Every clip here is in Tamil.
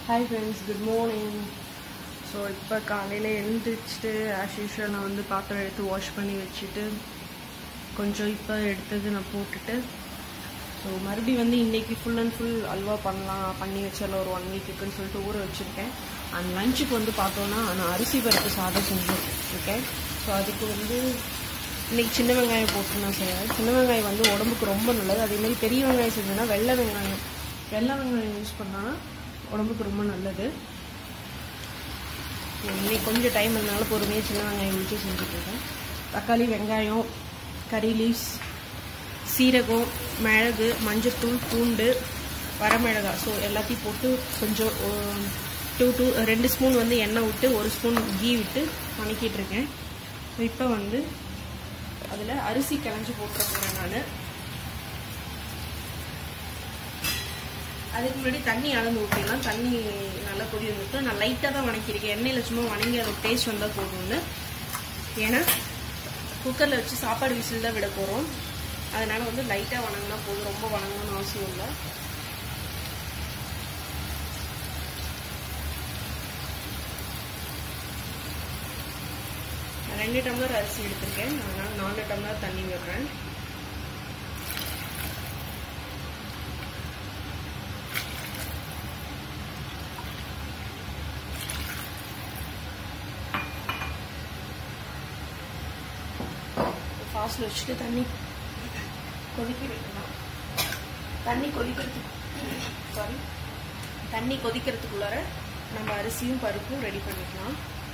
hi friends good morning so இப்போ காலையில் எழுந்திரிச்சிட்டு ஆஸ் யூஷுவல் நான் வந்து பாத்திரம் எடுத்து வாஷ் பண்ணி வச்சுட்டு கொஞ்சம் இப்போ எடுத்தது நான் போட்டுட்டு ஸோ மறுபடியும் வந்து இன்றைக்கி ஃபுல் அண்ட் ஃபுல் அல்வா பண்ணலாம் பண்ணி வச்சால ஒரு ஒன் வீக்குன்னு சொல்லிட்டு ஊற வச்சுருக்கேன் அண்ட் லஞ்சுக்கு வந்து பார்த்தோன்னா நான் அரிசி பருப்பு சாதம் செஞ்சுருக்கேன் ஸோ அதுக்கு வந்து இன்னைக்கு சின்ன வெங்காயம் போட்டு நான் செய்வேன் சின்ன வெங்காயம் வந்து உடம்புக்கு ரொம்ப நல்லது அதே மாதிரி பெரிய வெங்காயம் செஞ்சோன்னா வெள்ளை வெங்காயம் வெள்ளை வெங்காயம் யூஸ் பண்ணால் உடம்புக்கு ரொம்ப நல்லது இன்னைக்கு கொஞ்சம் டைம் இருந்தனால பொறுமையாக சின்ன வெங்காயம் வச்சு செஞ்சுட்ருக்கேன் தக்காளி வெங்காயம் கறி லீவ்ஸ் சீரகம் மிளகு மஞ்சத்தூள் பூண்டு வரமிளகாய் ஸோ எல்லாத்தையும் போட்டு கொஞ்சம் டூ டூ ரெண்டு ஸ்பூன் வந்து எண்ணெய் விட்டு ஒரு ஸ்பூன் கீ விட்டு வணக்கிட்டு இருக்கேன் இப்போ வந்து அதில் அரிசி கிளஞ்சி போட்டுற போகிறேன் நான் அதுக்கு முன்னாடி தண்ணி அளந்து ஊற்றிடலாம் தண்ணி நல்லா கொதி வந்துட்டு நான் லைட்டாக தான் வணக்கியிருக்கேன் எண்ணெயில் சும்மா வணங்கி அது டேஸ்ட் வந்தால் போதும்னு ஏன்னா குக்கரில் வச்சு சாப்பாடு விசில் தான் விட போகிறோம் அதனால வந்து லைட்டாக வணங்கினா போதும் ரொம்ப வணங்கணும்னு அவசியம் இல்லை ரெண்டு டம்ளர் அரிசி எடுத்திருக்கேன் அதனால நாலு டம்ளர் தண்ணி விடுறேன் ஃபாஸ்டில் வச்சுட்டு தண்ணி கொதிக்க வைக்கலாம் தண்ணி கொதிக்கிறதுக்கு சாரி தண்ணி கொதிக்கிறதுக்குள்ளார நம்ம அரிசியும் பருப்பும் ரெடி பண்ணிக்கலாம்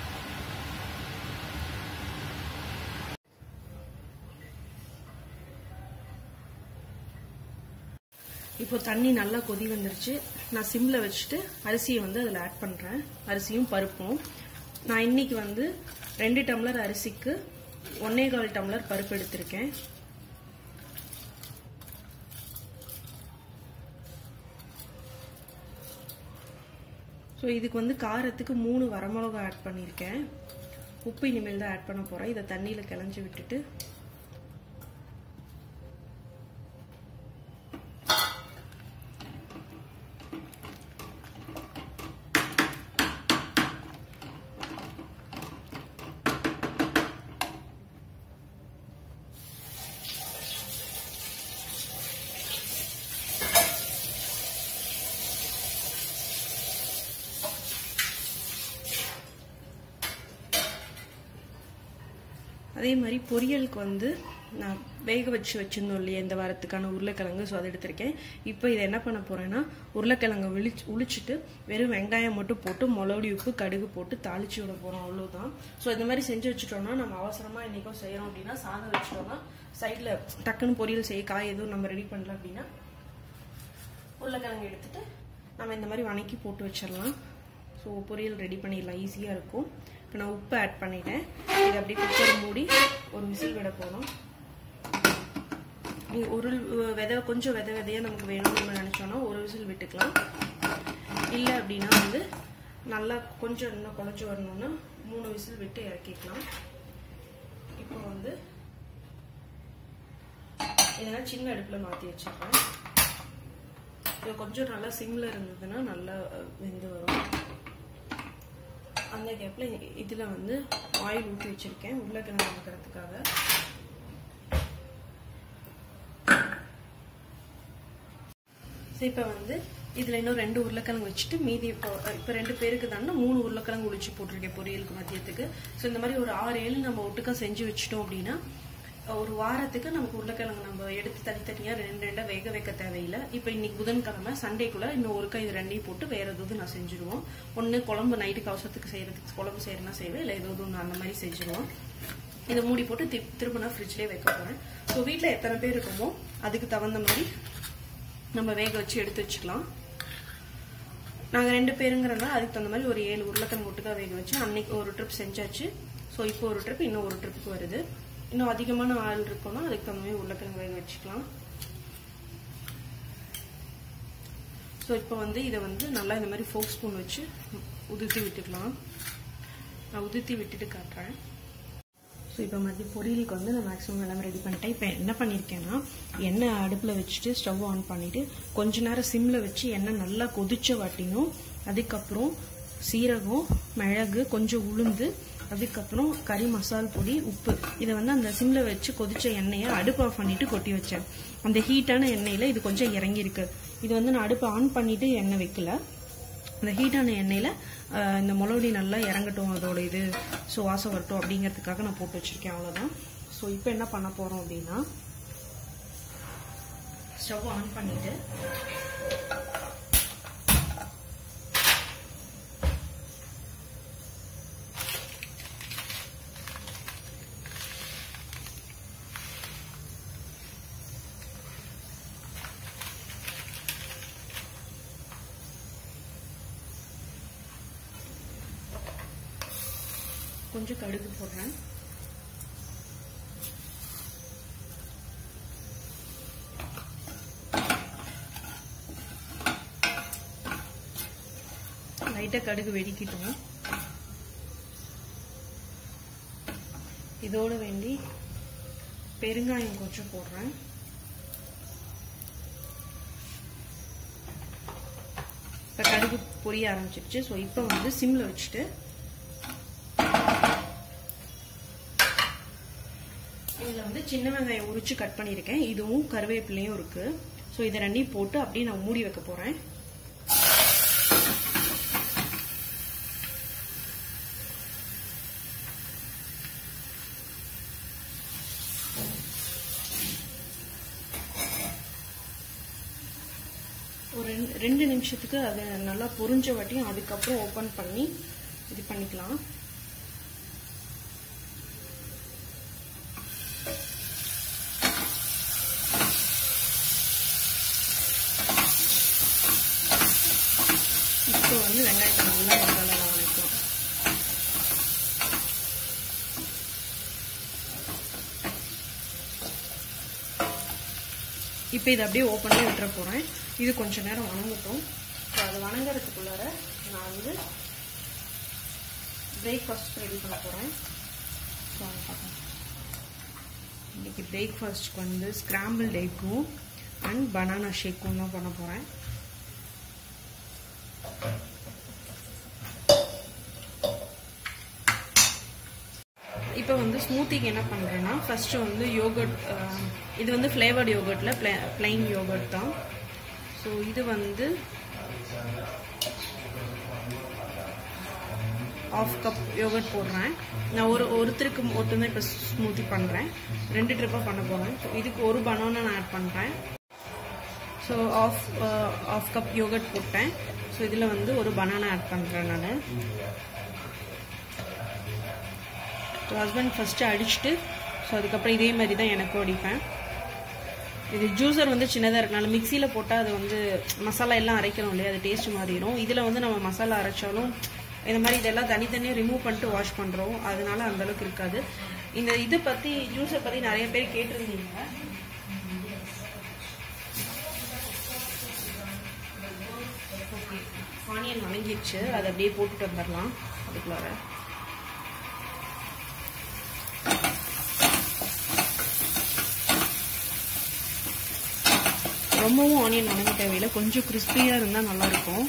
இப்போ தண்ணி நல்லா கொதி வந்துருச்சு நான் சிம்ல வச்சுட்டு அரிசியை வந்து அதில் ஆட் பண்ணுறேன் அரிசியும் பருப்பும் நான் இன்னைக்கு வந்து ரெண்டு டம்ளர் அரிசிக்கு ஒன்னே கால் டம்ளர் பருப்பு எடுத்திருக்கேன் ஸோ இதுக்கு வந்து காரத்துக்கு மூணு வரமிளகா ஆட் பண்ணியிருக்கேன் உப்பு இனிமேல் தான் ஆட் பண்ண போகிறேன் இதை தண்ணியில் கிளஞ்சி விட்டுட்டு அதே மாதிரி பொரியலுக்கு வந்து நான் வேக வச்சு வச்சிருந்தோம் இல்லையா இந்த வாரத்துக்கான உருளைக்கிழங்கு ஸோ அதை எடுத்திருக்கேன் இப்போ இதை என்ன பண்ண போறேன்னா உருளைக்கிழங்கு விழிச்சு உளிச்சுட்டு வெறும் வெங்காயம் மட்டும் போட்டு மிளகுடி உப்பு கடுகு போட்டு தாளிச்சு விட போறோம் அவ்வளோதான் ஸோ இந்த மாதிரி செஞ்சு வச்சுட்டோம்னா நம்ம அவசரமா இன்னைக்கும் செய்யறோம் அப்படின்னா சாதம் வச்சிட்டோம்னா சைட்ல டக்குன்னு பொரியல் செய்ய காய் எதுவும் நம்ம ரெடி பண்ணல அப்படின்னா உருளைக்கிழங்கு எடுத்துட்டு நம்ம இந்த மாதிரி வணக்கி போட்டு வச்சிடலாம் ஸோ பொரியல் ரெடி பண்ணிடலாம் ஈஸியாக இருக்கும் இப்போ நான் உப்பு ஆட் பண்ணிட்டேன் இதை அப்படியே குக்கர் மூடி ஒரு விசில் விட போகணும் ஒரு விதை கொஞ்சம் விதை விதையாக நமக்கு வேணும்னு நம்ம நினச்சோன்னா ஒரு விசில் விட்டுக்கலாம் இல்லை அப்படின்னா வந்து நல்லா கொஞ்சம் இன்னும் குழஞ்சி வரணும்னா மூணு விசில் விட்டு இறக்கிக்கலாம் இப்போ வந்து இதெல்லாம் சின்ன அடுப்பில் மாற்றி வச்சிடுறேன் இது கொஞ்சம் நல்லா சிம்ல இருந்ததுன்னா நல்லா வெந்து வரும் அந்த கேப்ல இதுல வந்து ஆயில் ஊற்றி வச்சிருக்கேன் உருளைக்கிழங்கு வைக்கிறதுக்காக இப்போ வந்து இதுல இன்னும் ரெண்டு உருளைக்கிழங்கு வச்சுட்டு மீதி இப்போ இப்போ ரெண்டு பேருக்கு தானே மூணு உருளைக்கிழங்கு ஒழிச்சு போட்டிருக்கேன் பொரியலுக்கு மதியத்துக்கு ஸோ இந்த மாதிரி ஒரு ஆறு ஏழு நம்ம ஒட்டுக்கா செஞ்சு வச்சுட்டோம் அப்படின்னா ஒரு வாரத்துக்கு நமக்கு உருளைக்கிழங்கு நம்ம எடுத்து தனித்தனியாக ரெண்டு ரெண்டாக வேக வைக்க தேவையில்லை இப்போ இன்னைக்கு புதன்கிழமை சண்டேக்குள்ள இன்னும் ஒரு இது ரெண்டையும் போட்டு வேற எதாவது நான் செஞ்சுருவோம் ஒன்று குழம்பு நைட்டுக்கு அவசரத்துக்கு செய்யறதுக்கு குழம்பு செய்யறதுனா செய்வேன் இல்லை ஏதாவது ஒன்று அந்த மாதிரி செஞ்சுருவோம் இதை மூடி போட்டு திரும்ப நான் ஃப்ரிட்ஜ்லேயே வைக்க போகிறேன் ஸோ வீட்டில் எத்தனை பேர் இருக்குமோ அதுக்கு தகுந்த மாதிரி நம்ம வேக வச்சு எடுத்து வச்சுக்கலாம் நாங்கள் ரெண்டு பேருங்கிறனால அதுக்கு தகுந்த மாதிரி ஒரு ஏழு உருளைக்கிழங்கு ஒட்டுக்கா வேக வச்சு அன்னைக்கு ஒரு ட்ரிப் செஞ்சாச்சு ஸோ இப்போ ஒரு ட்ரிப் இன்னும் ஒரு ட்ரிப்புக்கு வருது இன்னும் அதிகமான ஆயில் இருக்கோம்னா அதுக்கு தகுந்த மாதிரி உருளைக்கிழங்கு வேக வச்சுக்கலாம் ஸோ இப்போ வந்து இதை வந்து நல்லா இந்த மாதிரி ஃபோக் ஸ்பூன் வச்சு உதுத்தி விட்டுக்கலாம் நான் உதுத்தி விட்டுட்டு காட்டுறேன் ஸோ இப்போ மதிய பொரியலுக்கு வந்து நான் மேக்ஸிமம் எல்லாமே ரெடி பண்ணிட்டேன் இப்போ என்ன பண்ணியிருக்கேன்னா எண்ணெய் அடுப்பில் வச்சுட்டு ஸ்டவ் ஆன் பண்ணிவிட்டு கொஞ்ச நேரம் சிம்மில் வச்சு எண்ணெய் நல்லா கொதிச்ச வாட்டியும் அதுக்கப்புறம் சீரகம் மிளகு கொஞ்சம் உளுந்து அதுக்கப்புறம் கறி மசால் பொடி உப்பு இதை வந்து அந்த சிம்ல வச்சு கொதிச்ச எண்ணெயை அடுப்பு ஆஃப் பண்ணிட்டு கொட்டி வச்சேன் அந்த ஹீட்டான எண்ணெயில இது கொஞ்சம் இறங்கியிருக்கு இது வந்து நான் அடுப்பு ஆன் பண்ணிட்டு எண்ணெய் வைக்கல அந்த ஹீட்டான எண்ணெயில் இந்த முளவடி நல்லா இறங்கட்டும் அதோட இது ஸோ வாசம் வரட்டும் அப்படிங்கிறதுக்காக நான் போட்டு வச்சிருக்கேன் அவ்வளோதான் ஸோ இப்போ என்ன பண்ண போகிறோம் அப்படின்னா ஸ்டவ் ஆன் பண்ணிட்டு கொஞ்சம் கடுகு போடுறேன் லைட்டா கடுகு வெடிக்கிட்டோம் இதோட வேண்டி பெருங்காயம் கொஞ்சம் போடுறேன் இப்ப கடுகு பொரிய ஆரம்பிச்சிருச்சு ஸோ இப்போ வந்து சிம்ல வச்சுட்டு இதில் வந்து சின்ன வெங்காயம் உரிச்சு கட் பண்ணியிருக்கேன் இதுவும் கருவேப்பிலையும் இருக்கு ஸோ இதை ரெண்டையும் போட்டு அப்படியே நான் மூடி வைக்க போறேன் ஒரு ரெண்டு- ரெண்டு நிமிஷத்துக்கு அது நல்லா பொரிஞ்ச வாட்டியும் அதுக்கப்புறம் ஓப்பன் பண்ணி இது பண்ணிக்கலாம் இப்போ வந்து வெங்காயத்தை நல்லா மசாலா வதக்கலாம் இப்போ இதை அப்படியே ஓப்பன்லேயே விட்டுற போகிறேன் இது கொஞ்ச நேரம் வணங்கட்டும் ஸோ அது வணங்குறதுக்குள்ளார நான் வந்து பிரேக்ஃபாஸ்ட் ரெடி பண்ண போகிறேன் ஸோ அதை பார்க்கலாம் இன்னைக்கு பிரேக்ஃபாஸ்ட்க்கு வந்து ஸ்கிராம்பிள் எக்கும் அண்ட் பனானா ஷேக்கும் தான் பண்ண போகிறேன் இப்போ வந்து ஸ்மூத்திக்கு என்ன பண்ணுறேன்னா ஃபர்ஸ்ட் வந்து யோகர்ட் இது வந்து ஃப்ளேவர்ட் யோகர்ட்டில் பிளைன் யோகர்ட் தான் ஸோ இது வந்து ஆஃப் கப் யோகர்ட் போடுறேன் நான் ஒரு ஒருத்தருக்கு மட்டும்தான் இப்போ ஸ்மூத்தி பண்ணுறேன் ரெண்டு ட்ரிப்பாக பண்ண போகிறேன் ஸோ இதுக்கு ஒரு பனானா நான் ஆட் பண்ணுறேன் so half half cup yogurt போட்டேன் ஸோ இதில் வந்து ஒரு பனானா ஆட் பண்ணுறேன் நான் ஸோ ஹஸ்பண்ட் ஃபஸ்ட்டு அடிச்சுட்டு ஸோ அதுக்கப்புறம் இதே மாதிரி தான் எனக்கும் அடிப்பேன் இது ஜூஸர் வந்து சின்னதாக இருக்கனால மிக்சியில் போட்டால் அது வந்து மசாலா எல்லாம் அரைக்கிறோம் இல்லையா அது டேஸ்ட் மாறிடும் இதில் வந்து நம்ம மசாலா அரைச்சாலும் இந்த மாதிரி இதெல்லாம் தனித்தனியாக ரிமூவ் பண்ணிட்டு வாஷ் பண்ணுறோம் அதனால அந்த அளவுக்கு இருக்காது இந்த இது பற்றி ஜூஸர் பற்றி நிறைய பேர் கேட்டிருந்தீங்க ஓகே ஆனியன் வணங்கிடுச்சு அதை அப்படியே போட்டுட்டு வந்துடலாம் அதுக்குள்ளார ரொம்பவும் ஆனியன் வணங்க தேவையில்லை கொஞ்சம் கிறிஸ்பியாக இருந்தால் நல்லாயிருக்கும்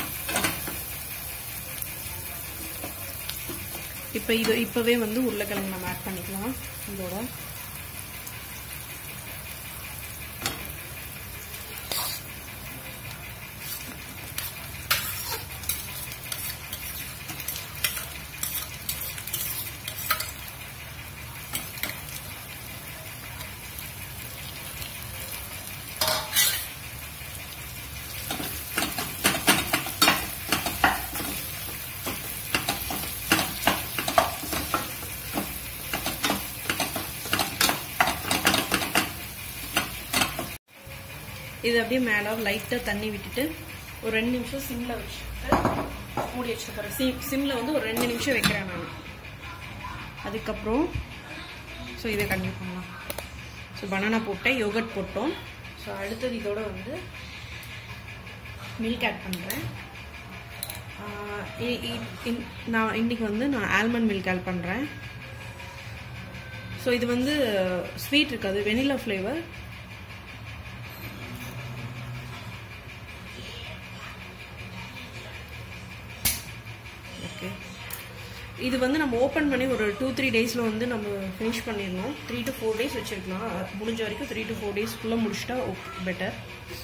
இப்போ இது இப்போவே வந்து உருளைக்கிழங்கு நம்ம ஆட் பண்ணிக்கலாம் இதோட இது அப்படியே மேலே லைட்டாக தண்ணி விட்டுட்டு ஒரு ரெண்டு நிமிஷம் சிம்மில் வச்சுட்டு மூடி வச்சுட்டு போகிறேன் சிம் சிம்மில் வந்து ஒரு ரெண்டு நிமிஷம் வைக்கிறேன் நான் அதுக்கப்புறம் ஸோ இதை கண்டினியூ பண்ணலாம் ஸோ பனானா போட்டேன் யோகட் போட்டோம் ஸோ அடுத்தது இதோட வந்து மில்க் ஆட் பண்ணுறேன் நான் இன்னைக்கு வந்து நான் ஆல்மண்ட் மில்க் ஆட் பண்ணுறேன் ஸோ இது வந்து ஸ்வீட் இருக்காது வெனிலா ஃப்ளேவர் இருக்கு இது வந்து நம்ம ஓப்பன் பண்ணி ஒரு டூ த்ரீ டேஸில் வந்து நம்ம ஃபினிஷ் பண்ணிடணும் த்ரீ டு ஃபோர் டேஸ் வச்சுருக்கலாம் முடிஞ்ச வரைக்கும் த்ரீ டு ஃபோர் டேஸ்க்குள்ளே முடிச்சிட்டா பெட்டர்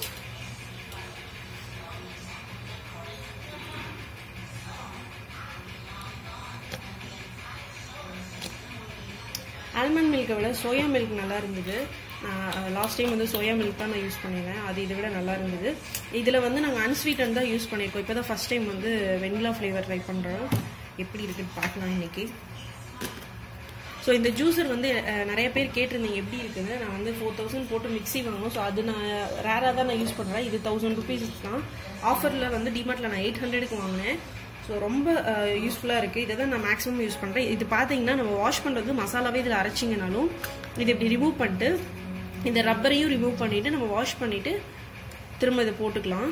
ஆல்மண்ட் மில்கை விட சோயா மில்க் நல்லா இருந்தது லாஸ்ட் டைம் வந்து சோயா மில்க் தான் நான் யூஸ் பண்ணியிருந்தேன் அது இதை விட நல்லா இருந்தது இதில் வந்து நாங்கள் அன்ஸ்வீட்டன் தான் யூஸ் பண்ணியிருக்கோம் இப்போ தான் ஃபஸ்ட் டைம் வந்து வெண்ணிலா ஃப்ளேவர் ட்ரை பண்ணுறோம் எப்படி இருக்குன்னு பார்க்கலாம் இன்னைக்கு ஸோ இந்த ஜூஸர் வந்து அஹ், நிறைய பேர் கேட்டிருந்தீங்க எப்படி இருக்குன்னு நான் வந்து ஃபோர் தௌசண்ட் போட்டு மிக்ஸி வாங்கணும் ஸோ அது நான் ரேராக தான் நான் யூஸ் பண்ணுறேன் இது தௌசண்ட் ருபீஸ் தான் ஆஃபரில் வந்து டிமார்ட்டில் நான் எயிட் ஹண்ட்ரடுக்கு வாங்கினேன் ஸோ ரொம்ப யூஸ்ஃபுல்லாக இருக்குது இதை தான் நான் மேக்ஸிமம் யூஸ் பண்ணுறேன் இது பார்த்தீங்கன்னா நம்ம வாஷ் பண்ணுறது மசாலாவே இதில் அரைச்சிங்கனாலும் இது இப்படி ரிமூவ் பண்ணிட்டு இந்த ரப்பரையும் ரிமூவ் பண்ணிவிட்டு நம்ம வாஷ் பண்ணிவிட்டு திரும்ப இதை போட்டுக்கலாம்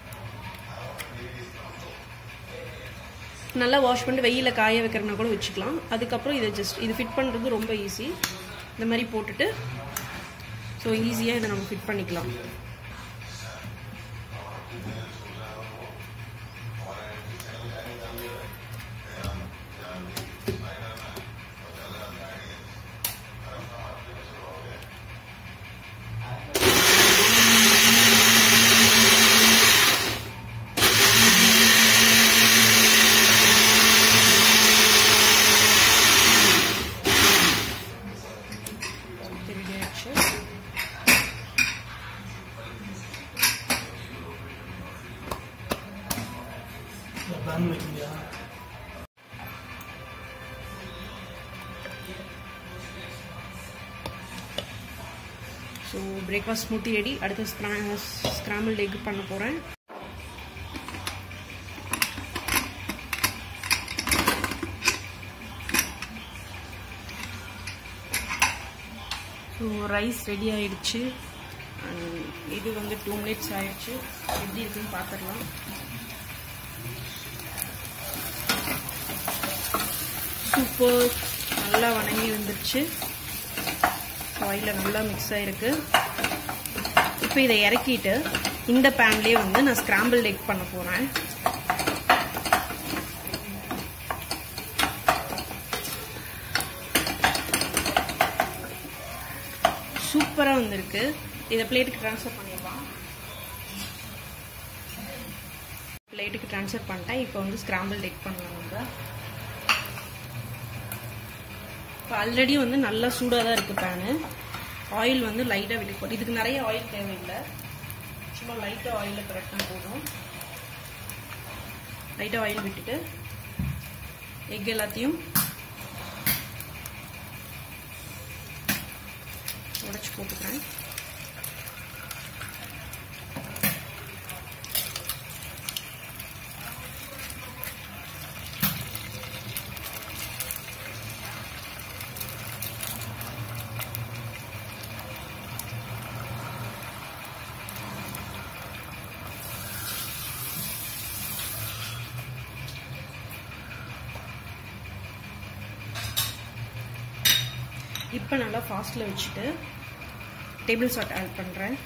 நல்லா வாஷ் பண்ணிட்டு வெயில காய வைக்கிறனா கூட வச்சுக்கலாம் அதுக்கப்புறம் இதை ஜஸ்ட் இது ஃபிட் பண்ணுறது ரொம்ப ஈஸி இந்த மாதிரி போட்டுட்டு ஸோ ஈஸியாக இதை நம்ம ஃபிட் பண்ணிக்கலாம் ரெடி ஆயிடுச்சு பிளான் வைக்கிறியா ஸோ பிரேக்ஃபாஸ்ட் ஸ்மூத்தி ரெடி அடுத்து ஸ்க்ராம்பிள் எக் பண்ண போகிறேன் ஸோ ரைஸ் ரெடி ஆயிடுச்சு And இது வந்து டூ மினிட்ஸ் ஆயிடுச்சு எப்படி இருக்குன்னு பார்த்துடலாம் சூப்பர் நல்லா வணங்கி வந்துருச்சு ஆயிலில் நல்லா மிக்ஸ் ஆயிருக்கு இப்போ இதை இறக்கிட்டு இந்த பேன்லேயே வந்து நான் ஸ்கிராம்பிள் எக் பண்ண போகிறேன் சூப்பராக வந்திருக்கு இதை பிளேட்டுக்கு ட்ரான்ஸ்ஃபர் பண்ணிடலாம் பிளேட்டுக்கு ட்ரான்ஸ்ஃபர் பண்ணிட்டேன் இப்போ வந்து ஸ்கிராம்பிள் எக் பண்ணலாம் நம்ம இப்போ ஆல்ரெடி வந்து நல்லா சூடாக தான் இருக்குது பேனு ஆயில் வந்து லைட்டாக வெளியே போட்டு இதுக்கு நிறைய ஆயில் தேவையில்லை சும்மா லைட்டாக ஆயிலில் கரெக்டாக போதும் லைட்டாக ஆயில் விட்டுட்டு எக் எல்லாத்தையும் உடச்சி போட்டுக்கிறேன் இப்போ நல்லா ஃபாஸ்ட்டில் வச்சுட்டு டேபிள் சால்ட் ஆட் பண்ணுறேன்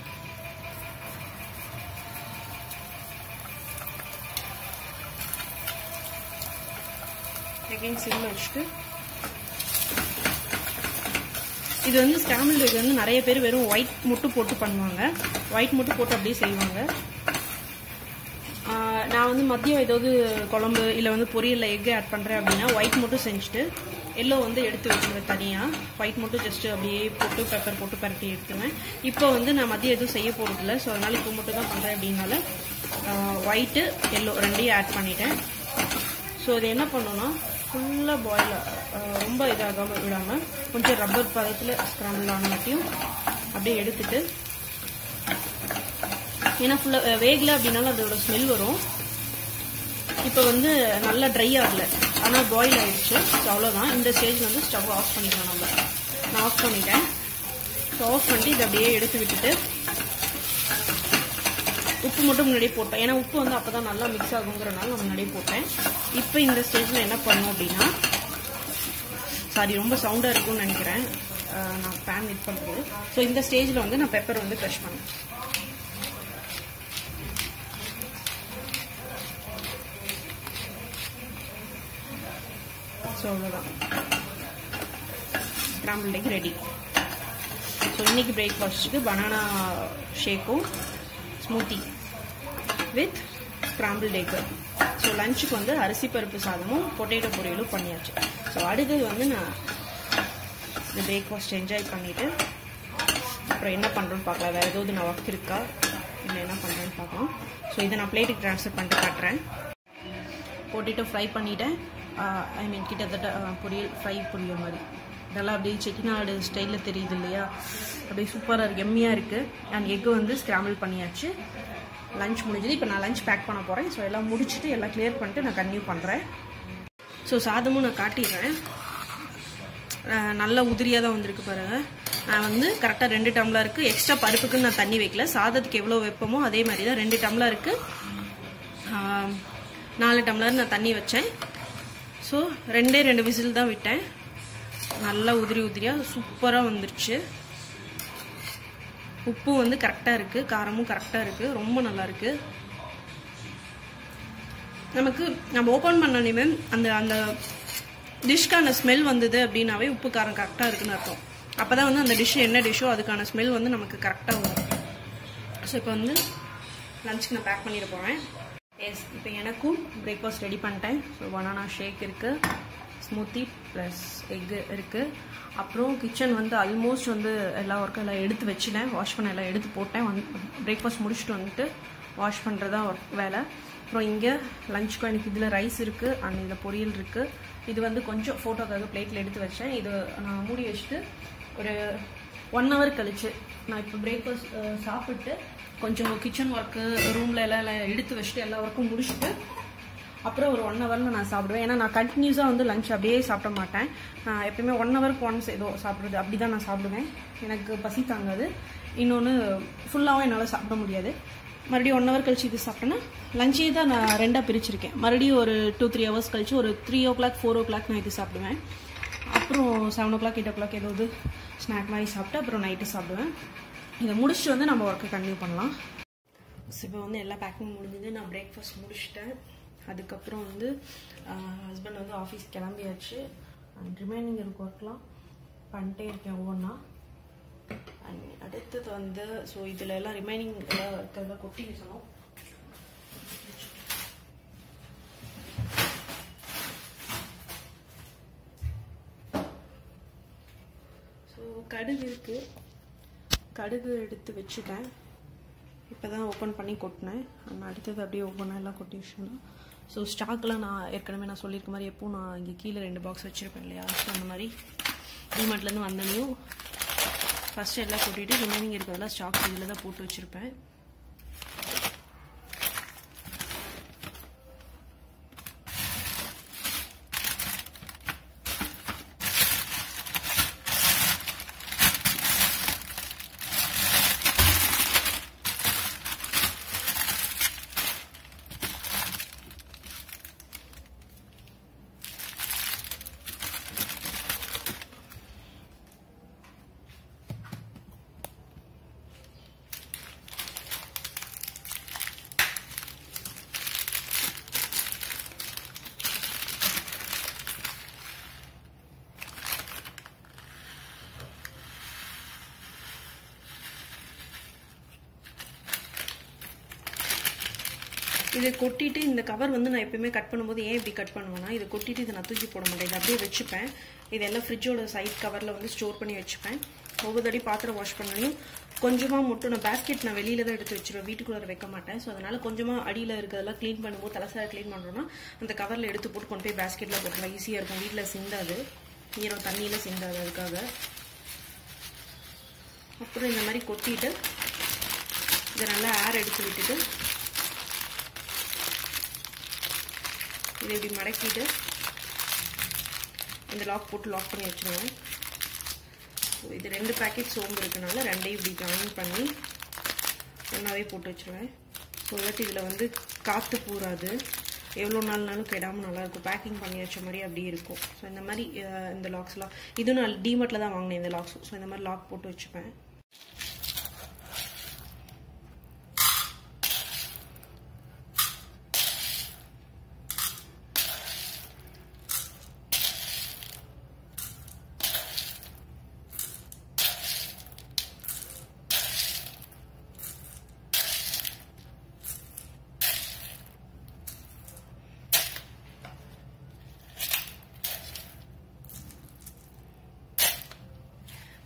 செகண்ட் சிம்மில் வச்சுட்டு இது வந்து ஸ்டாம்பிள் எக் வந்து நிறைய பேர் வெறும் ஒயிட் மட்டும் போட்டு பண்ணுவாங்க ஒயிட் மட்டும் போட்டு அப்படியே செய்வாங்க ஆஹ் நான் வந்து மதியம் ஏதாவது குழம்பு இல்லை வந்து பொரியலில் எக் ஆட் பண்ணுறேன் அப்படின்னா ஒயிட் மட்டும் செஞ்சுட்டு எல்லோ வந்து எடுத்து வச்சுருவேன் தனியாக ஒயிட் மட்டும் ஜஸ்ட் அப்படியே போட்டு பெப்பர் போட்டு பரட்டி எடுத்துருவேன் இப்போ வந்து நான் மதியம் எதுவும் செய்ய போகிறதில்ல ஸோ அதனால் இப்போ மட்டும் தான் பண்ணுறேன் அப்படின்னால ஒயிட்டு எல்லோ ரெண்டையும் ஆட் பண்ணிட்டேன் ஸோ இது என்ன பண்ணோன்னா ஃபுல்லாக பாயில் ரொம்ப இதாகாமல் விடாமல் கொஞ்சம் ரப்பர் பதத்தில் ஸ்க்ராம்பிள் ஆனவற்றையும் அப்படியே எடுத்துட்டு ஏன்னா ஃபுல்லாக வேகல அப்படின்னாலும் அதோட ஸ்மெல் வரும் இப்போ வந்து நல்லா ட்ரை ஆகல ஆனால் பாயில் ஆயிடுச்சு ஸோ அவ்வளோதான் இந்த ஸ்டேஜ் வந்து ஸ்டவ் ஆஃப் பண்ணிக்கலாம் நம்ம நான் ஆஃப் பண்ணிட்டேன் ஸோ ஆஃப் பண்ணிட்டு இதை அப்படியே எடுத்து விட்டுட்டு உப்பு மட்டும் முன்னாடியே போட்டேன் ஏன்னா உப்பு வந்து அப்போ தான் நல்லா மிக்ஸ் ஆகுங்கிறனால நான் முன்னாடியே போட்டேன் இப்போ இந்த ஸ்டேஜில் என்ன பண்ணோம் அப்படின்னா சாரி ரொம்ப சவுண்டாக இருக்கும்னு நினைக்கிறேன் அஹ் நான் பேன் இது பண்ணுறது ஸோ இந்த ஸ்டேஜில் வந்து நான் பெப்பர் வந்து க்ரஷ் பண்ணேன் ஸோ அவ்வளோதான் ஸ்க்ராம்பிள் எக் ரெடி ஸோ இன்னைக்கு பிரேக்ஃபாஸ்ட்டுக்கு பனானா ஷேக்கும் smoothie with scramble egg so லஞ்சுக்கு வந்து அரிசி பருப்பு சாதமும் பொட்டேட்டோ பொரியலும் பண்ணியாச்சு ஸோ அடுத்தது வந்து நான் இந்த பிரேக்ஃபாஸ்ட் என்ஜாய் பண்ணிவிட்டு அப்புறம் என்ன பண்ணுறோன்னு பார்க்கலாம் வேறு ஏதாவது நான் ஒர்க் இருக்கா இல்லை என்ன பண்ணுறேன்னு பார்க்கலாம் ஸோ இதை நான் பிளேட்டுக்கு ட்ரான்ஸ்ஃபர் பண்ணிட்டு காட்டுறேன் பொட்டேட்டோ ஃப்ரை பண்ணிட்டேன் ஐ மீன் கிட்டத்தட்ட ஆ, பொரியல் ஃப்ரை பொரியல் மாதிரி இதெல்லாம் அப்படியே செட்டிநாடு ஸ்டைலில் தெரியுது இல்லையா அப்படியே சூப்பராக இருக்கு எம்மியாக இருக்குது அண்ட் எக்கு வந்து ஸ்க்ராம்பிள் பண்ணியாச்சு லஞ்ச் முடிஞ்சது இப்போ நான் லஞ்ச் பேக் பண்ண போகிறேன் ஸோ எல்லாம் முடிச்சுட்டு எல்லாம் கிளியர் பண்ணிட்டு நான் கன்டினியூ பண்ணுறேன் ஸோ சாதமும் நான் காட்டிடுறேன் அஹ் நல்ல உதிரியாக தான் வந்திருக்கு பாருங்க நான் வந்து கரெக்டாக ரெண்டு டம்ளருக்கு எக்ஸ்ட்ரா பருப்புக்குன்னு நான் தண்ணி வைக்கல சாதத்துக்கு எவ்வளோ வைப்போமோ அதே மாதிரி தான் ரெண்டு டம்ளருக்கு ஆஹ், நாலு டம்ளர் நான் தண்ணி வச்சேன் ஸோ ரெண்டே ரெண்டு விசில் தான் விட்டேன் நல்லா உதிரி உதிரியாக சூப்பராக வந்துருச்சு உப்பு வந்து கரெக்டாக இருக்குது காரமும் கரெக்டாக இருக்குது ரொம்ப நல்லா இருக்குது நமக்கு நம்ம ஓப்பன் பண்ணோன்னே அந்த அந்த டிஷ்க்கான ஸ்மெல் வந்தது அப்படின்னாவே உப்பு காரம் கரெக்டாக இருக்குன்னு அர்த்தம் அப்போ தான் வந்து அந்த டிஷ் என்ன டிஷ்ஷோ அதுக்கான ஸ்மெல் வந்து நமக்கு கரெக்டாக வரும் ஸோ இப்போ வந்து லஞ்சுக்கு நான் பேக் பண்ணிட போகிறேன் எஸ் இப்போ எனக்கும் பிரேக்ஃபாஸ்ட் ரெடி பண்ணிட்டேன் ஸோ பனானா ஷேக் இருக்குது ஸ்மூத்தி ப்ளஸ் எக்கு இருக்குது அப்புறம் கிச்சன் வந்து ஆல்மோஸ்ட் வந்து எல்லா ஒர்க்கும் எல்லாம் எடுத்து வச்சுட்டேன் வாஷ் பண்ண எல்லாம் எடுத்து போட்டேன் வந்து பிரேக்ஃபாஸ்ட் முடிச்சுட்டு வந்துட்டு வாஷ் பண்ணுறதா ஒர்க் வேலை அப்புறம் இங்கே லஞ்சுக்கும் எனக்கு இதில் ரைஸ் இருக்குது அண்ட் இதில் பொரியல் இருக்குது இது வந்து கொஞ்சம் ஃபோட்டோக்காக பிளேட்டில் எடுத்து வச்சேன் இது நான் மூடி வச்சுட்டு ஒரு ஒன் ஹவர் கழிச்சு நான் இப்போ பிரேக்ஃபாஸ்ட் சாப்பிட்டு கொஞ்சம் கிச்சன் ஒர்க்கு ரூமில் எல்லாம் எல்லாம் எடுத்து வச்சுட்டு எல்லா ஒர்க்கும் முடிச்சுட்டு அப்புறம் ஒரு ஒன் ஹவரில் நான் சாப்பிடுவேன் ஏன்னா நான் கண்டினியூஸாக வந்து லஞ்ச் அப்படியே சாப்பிட மாட்டேன் நான் எப்பயுமே ஒன் ஹவருக்கு ஒன்ஸ் ஏதோ சாப்பிட்றது அப்படி தான் நான் சாப்பிடுவேன் எனக்கு பசி தாங்காது இன்னொன்று ஃபுல்லாகவும் என்னால் சாப்பிட முடியாது மறுபடியும் ஒன் ஹவர் கழிச்சு இது சாப்பிட்டேன்னா லஞ்சே தான் நான் ரெண்டாக பிரிச்சிருக்கேன் மறுபடியும் ஒரு டூ த்ரீ ஹவர்ஸ் கழிச்சு ஒரு three o'clock four o'clock நான் இது சாப்பிடுவேன் அப்புறம் seven o'clock eight o'clock ஏதாவது ஸ்நாக் மாதிரி சாப்பிட்டு அப்புறம் நைட்டு சாப்பிடுவேன் இதை முடிச்சுட்டு வந்து நம்ம ஒர்க்கை கண்டினியூ பண்ணலாம் ஸோ இப்போ வந்து எல்லா பேக்கிங் முடிஞ்சது நான் பிரேக்ஃபாஸ்ட் முடிச்சிட்டேன் அதுக்கப்புறம் வந்து ஹஸ்பண்ட் வந்து ஆஃபீஸ் கிளம்பியாச்சு அண்ட் ரிமைனிங் இருக்க ஒர்க்லாம் பண்ணிட்டே இருக்கேன் ஒவ்வொன்றா அண்ட் அடுத்தது வந்து ஸோ இதில் எல்லாம் ரிமைனிங் எல்லாம் இருக்கிறத கொட்டி வைக்கணும் ஸோ கடுகு இருக்கு கடுகு எடுத்து வச்சுட்டேன் இப்போ தான் ஓப்பன் பண்ணி கொட்டினேன் ஆனால் அடுத்தது அப்படியே ஓப்பனாக எல்லாம் கொட்டி வச்சுருந்தேன் ஸோ ஸ்டாக்லாம் நான் ஏற்கனவே நான் சொல்லியிருக்க மாதிரி எப்பவும் நான் இங்கே கீழே ரெண்டு பாக்ஸ் வச்சுருப்பேன் இல்லையா ஸோ அந்த மாதிரி டிமார்ட்லேருந்து வந்தனையும் ஃபஸ்ட்டு எல்லாம் கொட்டிட்டு ரிமைனிங் இருக்கிறதெல்லாம் ஸ்டாக் இதில் தான் போட்டு வச்சுருப்பேன் இதை கொட்டிட்டு இந்த கவர் வந்து நான் எப்பயுமே கட் பண்ணும்போது ஏன் இப்படி கட் பண்ணுவேன்னா இதை கொட்டிட்டு இதை நான் தூக்கி போட மாட்டேன் இதை அப்படியே வச்சுப்பேன் இதெல்லாம் ஃப்ரிட்ஜோட சைட் கவரில் வந்து ஸ்டோர் பண்ணி வச்சுப்பேன் ஒவ்வொரு தடவை பாத்திரம் வாஷ் பண்ணனையும் கொஞ்சமாக மட்டும் நான் பேஸ்கெட் நான் வெளியில தான் எடுத்து வச்சிருவேன் வீட்டுக்குள்ளே வைக்க மாட்டேன் ஸோ அதனால கொஞ்சமாக அடியில் இருக்கிறதெல்லாம் க்ளீன் பண்ணும்போது தலைசார க்ளீன் பண்ணுறோன்னா அந்த கவரில் எடுத்து போட்டு கொண்டு போய் பேஸ்கெட்டில் போட்டுலாம் ஈஸியாக இருக்கும் வீட்டில் சிந்தாது ஈரம் தண்ணியில் சிந்தாது அதுக்காக அப்புறம் இந்த மாதிரி கொட்டிட்டு இதை நல்லா ஏர் எடுத்து விட்டுட்டு இதை இப்படி மடக்கிட்டு இந்த லாக் போட்டு லாக் பண்ணி வச்சுருவேன் ஸோ இது ரெண்டு பேக்கெட் சோம்பு இருக்கனால ரெண்டையும் இப்படி ஜாயின் பண்ணி ஒன்றாவே போட்டு வச்சுருவேன் ஸோ இல்லாட்டி இதில் வந்து காற்று பூராது எவ்வளோ நாள்னாலும் கெடாமல் நல்லாயிருக்கும் பேக்கிங் பண்ணி வச்ச மாதிரி அப்படியே இருக்கும் ஸோ இந்த மாதிரி அஹ், இந்த லாக்ஸ்லாம் இதுவும் நான் டிமார்ட்டில் தான் வாங்கினேன் இந்த லாக்ஸ் ஸோ இந்த மாதிரி லாக் போட்டு வச்சுப்பேன்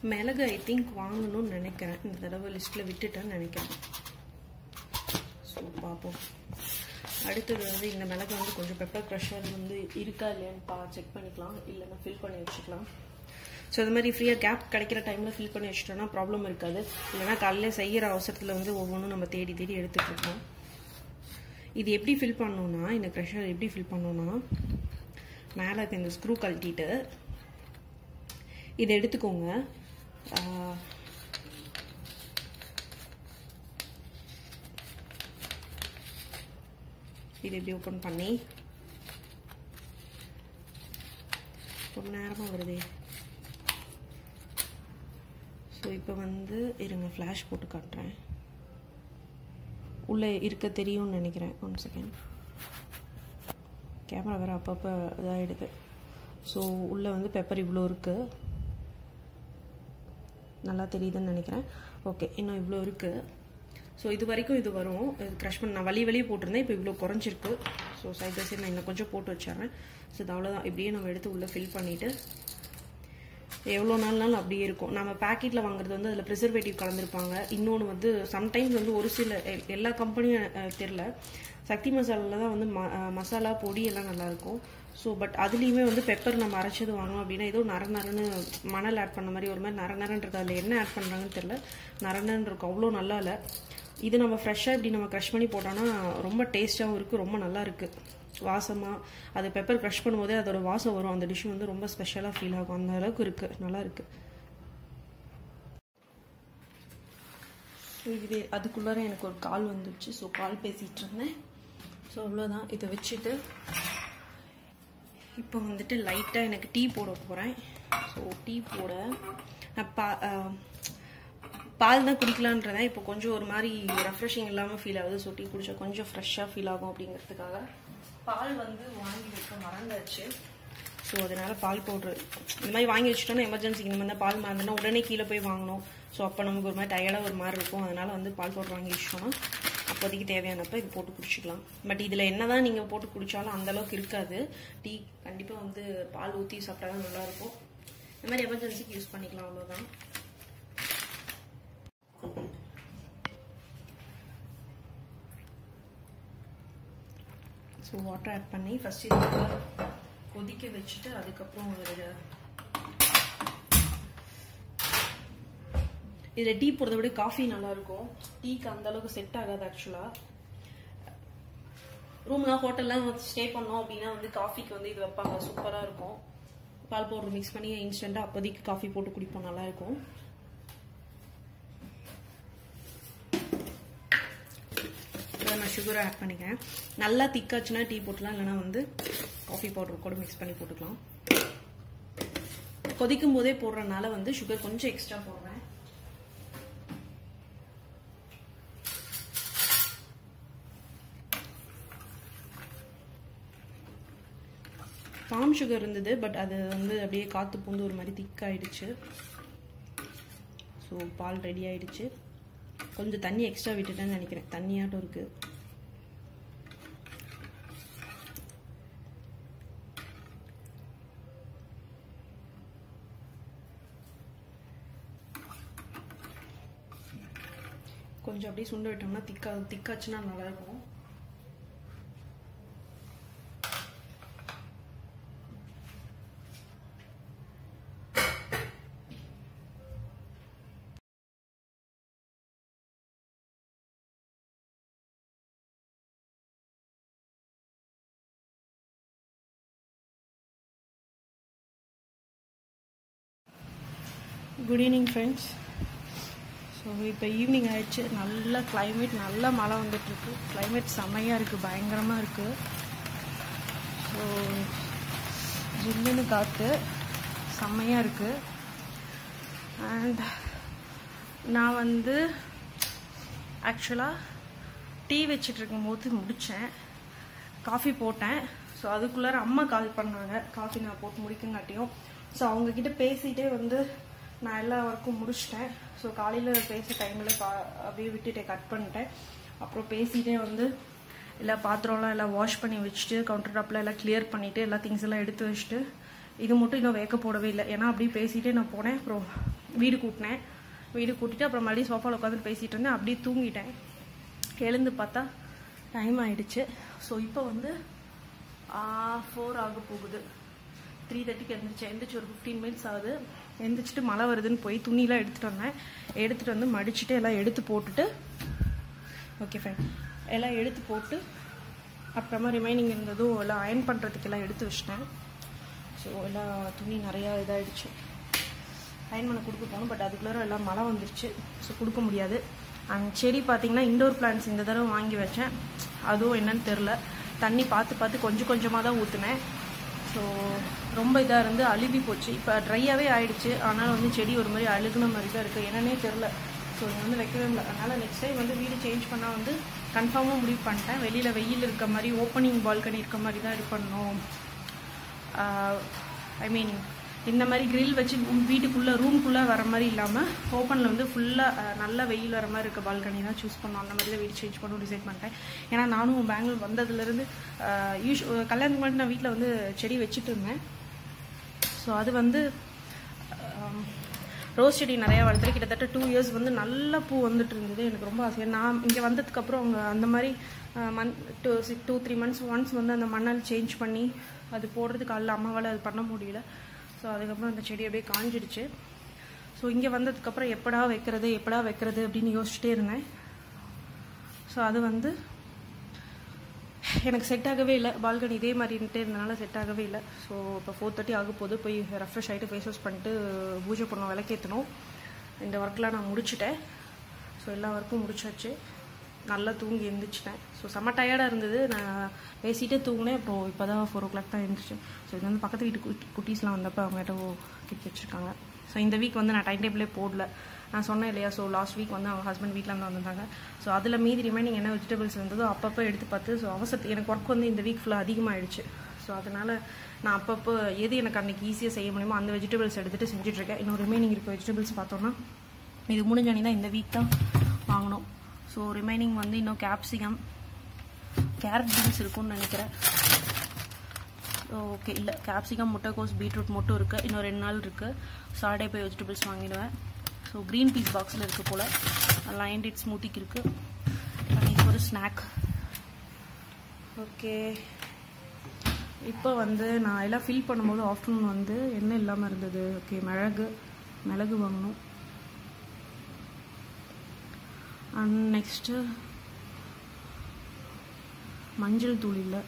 மிளகு ஐ திங்க் வாங்கணும்னு நினைக்கிறேன் இந்த தடவை லிஸ்ட்டில் விட்டுட்டேன்னு நினைக்கிறேன் ஸோ பார்ப்போம் அடுத்தது வந்து இந்த மிளகு வந்து கொஞ்சம் பெப்பர் க்ரஷர் வந்து இருக்கா இல்லையான்னு பா செக் பண்ணிக்கலாம் இல்லைன்னா ஃபில் பண்ணி வச்சுக்கலாம் ஸோ இது மாதிரி ஃப்ரீயாக கேப் கிடைக்கிற டைமில் ஃபில் பண்ணி வச்சிட்டோம்னா ப்ராப்ளம் இருக்காது இல்லைன்னா காலையில் செய்கிற அவசரத்தில் வந்து ஒவ்வொன்றும் நம்ம தேடி தேடி எடுத்துகிட்டு இருக்கோம் இது எப்படி ஃபில் பண்ணணும்னா இந்த க்ரஷர் எப்படி ஃபில் பண்ணணும்னா மேலே இருக்க இந்த ஸ்க்ரூ கழட்டிட்டு இதை எடுத்துக்கோங்க ஆஹ், இது எப்படி ஓப்பன் பண்ணி ரொம்ப நேரமாக வருதே ஸோ இப்போ வந்து இருங்க ஃப்ளாஷ் போட்டு காட்டுறேன் உள்ளே இருக்க தெரியும்னு நினைக்கிறேன் ஒன் செகண்ட் கேமரா வேறு அப்பப்போ இதாகிடுது ஸோ உள்ளே வந்து பெப்பர் இவ்வளோ இருக்குது நல்லா தெரியுதுன்னு நினைக்கிறேன் ஓகே இன்னும் இவ்வளோ இருக்குது ஸோ இது வரைக்கும் இது வரும் இது க்ரஷ் பண்ண நான் வழி வழியே போட்டிருந்தேன் இப்போ இவ்வளோ குறைஞ்சிருக்கு ஸோ சைட் பை சைட் நான் இன்னும் கொஞ்சம் போட்டு வச்சிடுறேன் ஸோ இது அவ்வளோதான் இப்படியே நம்ம எடுத்து உள்ளே ஃபில் பண்ணிவிட்டு எவ்வளோ நாள்னாலும் அப்படியே இருக்கும் நம்ம பேக்கெட்டில் வாங்குறது வந்து அதில் ப்ரிசர்வேட்டிவ் கலந்துருப்பாங்க இன்னொன்று வந்து சம்டைம்ஸ் வந்து ஒரு சில எ- எல்லா கம்பெனியும் தெரில சக்தி மசாலாவில் தான் வந்து ம அஹ் மசாலா பொடி எல்லாம் நல்லாயிருக்கும் ஸோ பட் அதுலேயுமே வந்து பெப்பர் நம்ம அரைச்சது வாங்கணும் அப்படின்னா ஏதோ நர நரன்னு மணல் ஆட் பண்ண மாதிரி ஒரு மாதிரி நர நரன்னு இருக்கு அதில் என்ன ஆட் பண்ணுறாங்கன்னு தெரில நரநரன்னு இருக்கும் அவ்வளோ நல்லா இல்லை இது நம்ம ஃப்ரெஷ்ஷாக இப்படி நம்ம க்ரஷ் பண்ணி போட்டோன்னா ரொம்ப டேஸ்ட்டாகவும் இருக்குது ரொம்ப நல்லா இருக்குது வாசமாக அது பெப்பர் க்ரஷ் பண்ணும்போதே அதோட வாசம் வரும் அந்த டிஷ் வந்து ரொம்ப ஸ்பெஷலாக ஃபீல் ஆகும் அந்த அளவுக்கு இருக்குது நல்லா இருக்குது இது அதுக்குள்ளார எனக்கு ஒரு கால் வந்துடுச்சு ஸோ கால் பேசிகிட்டு இருந்தேன் ஸோ அவ்வளோதான் இதை வச்சுட்டு இப்போ வந்துட்டு லைட்டாக எனக்கு டீ போட போகிறேன் ஸோ டீ போட நான் பா ஆஹ் பால் தான் குடிக்கலான்றதேன் இப்போ கொஞ்சம் ஒரு மாதிரி ரெஃப்ரெஷிங் இல்லாமல் ஃபீல் ஆகுது ஸோ டீ குடிச்சா கொஞ்சம் ஃப்ரெஷ்ஷாக ஃபீல் ஆகும் அப்படிங்கிறதுக்காக பால் வந்து வாங்கி வைக்க மறந்தாச்சு ஸோ அதனால பால் பவுட்ரு இந்த மாதிரி வாங்கி வச்சுட்டோம்னா எமர்ஜென்சிக்கு இந்த மாதிரி தான் பால் மறந்துனா உடனே கீழே போய் வாங்கணும் ஸோ அப்போ நமக்கு ஒரு மாதிரி டயர்டாக ஒரு மாதிரி இருக்கும் அதனால வந்து பால் பவுடர் வாங்கி வச்சிட்டோம்னா அப்போதைக்கு தேவையானப்ப இது போட்டு குடிச்சிக்கலாம் பட் இதில் என்னதான் நீங்கள் போட்டு குடித்தாலும் அந்த அளவுக்கு இருக்காது டீ கண்டிப்பாக வந்து பால் ஊற்றி சாப்பிட்டா தான் நல்லாயிருக்கும் இந்த மாதிரி எமர்ஜென்சிக்கு யூஸ் பண்ணிக்கலாம் அவ்வளோதான் ஸோ வாட்டர் ஆட் பண்ணி ஃபஸ்ட் இது நல்லா கொதிக்க வச்சுட்டு அதுக்கப்புறம் ஒரு இதில் டீ போடுறத விட காஃபி நல்லா இருக்கும் டீக்கு அந்த அளவுக்கு செட் ஆகாது ஆக்சுவலாக ரூம்லாம் ஹோட்டல்லாம் ஸ்டே பண்ணோம் அப்படின்னா வந்து காஃபிக்கு வந்து இது வைப்பாங்க சூப்பராக இருக்கும் பால் பவுடர் மிக்ஸ் பண்ணி இன்ஸ்டண்ட்டாக அப்போதைக்கு காஃபி போட்டு குடிப்போம் நல்லா இருக்கும் இதை நான் சுகரை ஆட் பண்ணிக்கிறேன் நல்லா திக்காச்சுன்னா டீ போட்டுலாம் இல்லைன்னா வந்து காஃபி பவுடர் கூட மிக்ஸ் பண்ணி போட்டுக்கலாம் கொதிக்கும் போதே போடுறதுனால வந்து சுகர் கொஞ்சம் எக்ஸ்ட்ரா போடுறேன் பாம் சுகர் இருந்தது பட் அது வந்து அப்படியே காற்று பூந்து ஒரு மாதிரி திக்காயிடுச்சு ஸோ பால் ரெடி ஆயிடுச்சு கொஞ்சம் தண்ணி எக்ஸ்ட்ரா விட்டுட்டேன்னு நினைக்கிறேன் தண்ணியாட்டம் இருக்கு கொஞ்சம் அப்படியே சுண்ட விட்டோம்னா திக்கா திக்காச்சுன்னா நல்லா இருக்கும் குட் ஈவினிங் ஃப்ரெண்ட்ஸ் ஸோ இப்போ ஈவினிங் ஆயிடுச்சு நல்ல climate நல்ல மழை வந்துட்டுருக்கு climate செம்மையாக இருக்குது பயங்கரமாக இருக்குது ஸோ ஜில்லுன்னு காற்று செம்மையாக இருக்குது அண்ட் நான் வந்து ஆக்சுவலாக டீ வச்சிட்டு இருக்கும்போது முடித்தேன் காஃபி போட்டேன் ஸோ அதுக்குள்ளார அம்மா கால் பண்ணாங்க காஃபி நான் போட்டு முடிக்கங்காட்டியும் ஸோ அவங்கக்கிட்ட பேசிகிட்டே வந்து நான் எல்லா ஒர்க்கும் முடிச்சிட்டேன் ஸோ காலையில் பேச டைமில் கா அப்படியே விட்டுட்டேன் கட் பண்ணிட்டேன் அப்புறம் பேசிகிட்டே வந்து எல்லா பாத்திரம்லாம் எல்லாம் வாஷ் பண்ணி வச்சுட்டு கவுண்டர் டாப்பில் எல்லாம் கிளியர் பண்ணிவிட்டு எல்லா திங்ஸ் எல்லாம் எடுத்து வச்சுட்டு இது மட்டும் இன்னும் வேக்க போடவே இல்லை ஏன்னா அப்படியே பேசிகிட்டே நான் போனேன் அப்புறம் வீடு கூட்டினேன் வீடு கூட்டிட்டு அப்புறம் மறுபடியும் சோஃபாவில் உட்காந்து பேசிகிட்டு இருந்தேன் அப்படியே தூங்கிட்டேன் எழுந்து பார்த்தா டைம் ஆயிடுச்சு ஸோ இப்போ வந்து ஃபோர் ஆக போகுது த்ரீ தேர்ட்டிக்கு எழுந்திரிச்சேன் எழுந்திரிச்சு ஒரு ஃபிஃப்டீன் மினிட்ஸ் ஆகுது எழுந்திரிச்சிட்டு மழை வருதுன்னு போய் துணியெலாம் எடுத்துகிட்டு வந்தேன் எடுத்துகிட்டு வந்து மடிச்சுட்டு எல்லாம் எடுத்து போட்டுட்டு ஓகே ஃபைன் எல்லாம் எடுத்து போட்டு அப்புறமா ரிமைனிங் இருந்ததும் எல்லாம் அயன் பண்ணுறதுக்கு எல்லாம் எடுத்து வச்சிட்டேன் ஸோ எல்லாம் துணி நிறையா இதாகிடுச்சு அயன் பண்ண கொடுக்க போகணும் பட் அதுக்குள்ளே எல்லாம் மழை வந்துருச்சு ஸோ கொடுக்க முடியாது அண்ட் செடி பார்த்தீங்கன்னா இண்டோர் பிளான்ஸ் இந்த தடவை வாங்கி வச்சேன் அதுவும் என்னன்னு தெரில தண்ணி பார்த்து பார்த்து கொஞ்சம் கொஞ்சமாக தான் ஊற்றுனேன் ஸோ ரொம்ப இதாக இருந்து அழுகி போச்சு இப்போ ட்ரையாகவே ஆயிடுச்சு ஆனால் வந்து செடி ஒரு மாதிரி அழுகுன மாதிரி தான் இருக்குது என்னன்னே தெரில ஸோ இங்கே வந்து வைக்கவே இல்லை அதனால் நெக்ஸ்ட் டைம் வந்து வீடு சேஞ்ச் பண்ணால் வந்து கன்ஃபார்மாக முடிவு பண்ணிட்டேன் வெளியில் வெயில் இருக்க மாதிரி ஓப்பனிங் பால்கனி இருக்க மாதிரி தான் இது பண்ணணும் ஐ மீன் இந்த மாதிரி கிரில் வச்சு வீட்டுக்குள்ளே ரூம்குள்ளே வர மாதிரி இல்லாமல் ஓப்பனில் வந்து ஃபுல்லாக நல்ல வெயில் வர மாதிரி இருக்க பால்கனி தான் சூஸ் பண்ணோம் அந்த மாதிரி தான் வீடு சேஞ்ச் பண்ணணும் டிசைட் பண்ணிட்டேன் ஏன்னா நானும் பெங்களூர் வந்ததுலேருந்து யூஸ் கல்யாணத்துக்கு முன்னாடி நான் வீட்டில் வந்து செடி வச்சுட்டு இருந்தேன் ஸோ அது வந்து ரோஸ் செடி நிறையா வளர்த்துட்டு கிட்டத்தட்ட டூ இயர்ஸ் வந்து நல்ல பூ வந்துட்டு இருந்தது எனக்கு ரொம்ப ஆசை நான் இங்கே வந்ததுக்கப்புறம் அவங்க அந்த மாதிரி month two six two three months once வந்து அந்த மண்ணால் சேஞ்ச் பண்ணி அது போடுறதுக்கு அல்ல அம்மாவால் அது பண்ண முடியல ஸோ அதுக்கப்புறம் அந்த செடி அப்படியே காஞ்சிடுச்சு ஸோ இங்கே வந்ததுக்கப்புறம் எப்படா வைக்கிறது எப்படா வைக்கிறது அப்படின்னு யோசிச்சுட்டே இருந்தேன் ஸோ அது வந்து எனக்கு செட் ஆகவே இல்லை பால்கனி இதே மாதிரின்ட்டு இருந்தனால செட் ஆகவே இல்லை ஸோ இப்போ ஃபோர் தேர்ட்டி ஆக போது போய் ரெஃப்ரெஷ் ஆகிட்டு ஃபேஸ் வாஷ் பண்ணிட்டு பூஜை பண்ணோம் விளக்கேற்றணும் இந்த ஒர்க்லாம் நான் முடிச்சிட்டேன் ஸோ எல்லா ஒர்க்கும் முடிச்சாச்சு நல்லா தூங்கி எழுந்திரிச்சிட்டேன் ஸோ செம்ம டயர்டாக இருந்தது நான் பேசிகிட்டே தூங்கினேன் அப்புறம் இப்போ தான் ஃபோர் ஓ கிளாக் தான் எழுந்திரிச்சேன் ஸோ இது வந்து பக்கத்து வீட்டு குட்டி குட்டீஸ்லாம் வந்தப்போ அவங்ககிட்ட கிட் வச்சுருக்காங்க ஸோ இந்த வீக் வந்து நான் டைம் டேபிளே போடல நான் சொன்னேன் இல்லையா ஸோ லாஸ்ட் வீக் வந்து அவங்க ஹஸ்பண்ட் வீட்டில் இருந்து வந்திருந்தாங்க ஸோ அதில் மீதி ரிமைனிங் என்ன வெஜிடபிள்ஸ் இருந்ததோ அப்பப்போ எடுத்து பார்த்து ஸோ அவசரத்து எனக்கு ஒர்க் வந்து இந்த வீக் ஃபுல்லாக அதிகமாகிடுச்சு ஸோ அதனால் நான் அப்பப்போ எது எனக்கு அன்றைக்கி ஈஸியாக செய்ய முடியுமோ அந்த வெஜிடபிள்ஸ் எடுத்துகிட்டு செஞ்சுட்ருக்கேன் இன்னும் ரிமைனிங் இருக்க வெஜிடபிள்ஸ் பார்த்தோன்னா இது முடிஞ்சோன்னே தான் இந்த வீக் தான் வாங்கணும் ஸோ ரிமைனிங் வந்து இன்னும் கேப்சிகம் கேரட் பீன்ஸ் இருக்கும்னு நினைக்கிறேன் ஓகே இல்லை கேப்சிகம் முட்டைக்கோஸ் பீட்ரூட் மட்டும் இருக்குது இன்னும் ரெண்டு நாள் இருக்குது சாட்டே போய் வெஜிடபிள்ஸ் வாங்கிடுவேன் ஸோ க்ரீன் பீஸ் பாக்ஸில் இருக்குது போல் லைன் டேட் ஸ்மூத்திக்கு இருக்குது அன்றைக்கி ஒரு ஸ்நாக் ஓகே இப்போ வந்து நான் எல்லாம் ஃபில் பண்ணும்போது ஆஃப்டர்நூன் வந்து என்ன இல்லாமல் இருந்தது ஓகே மிளகு மிளகு வாங்கணும் அண்ட் நெக்ஸ்ட்டு மஞ்சள் தூள் இல்லை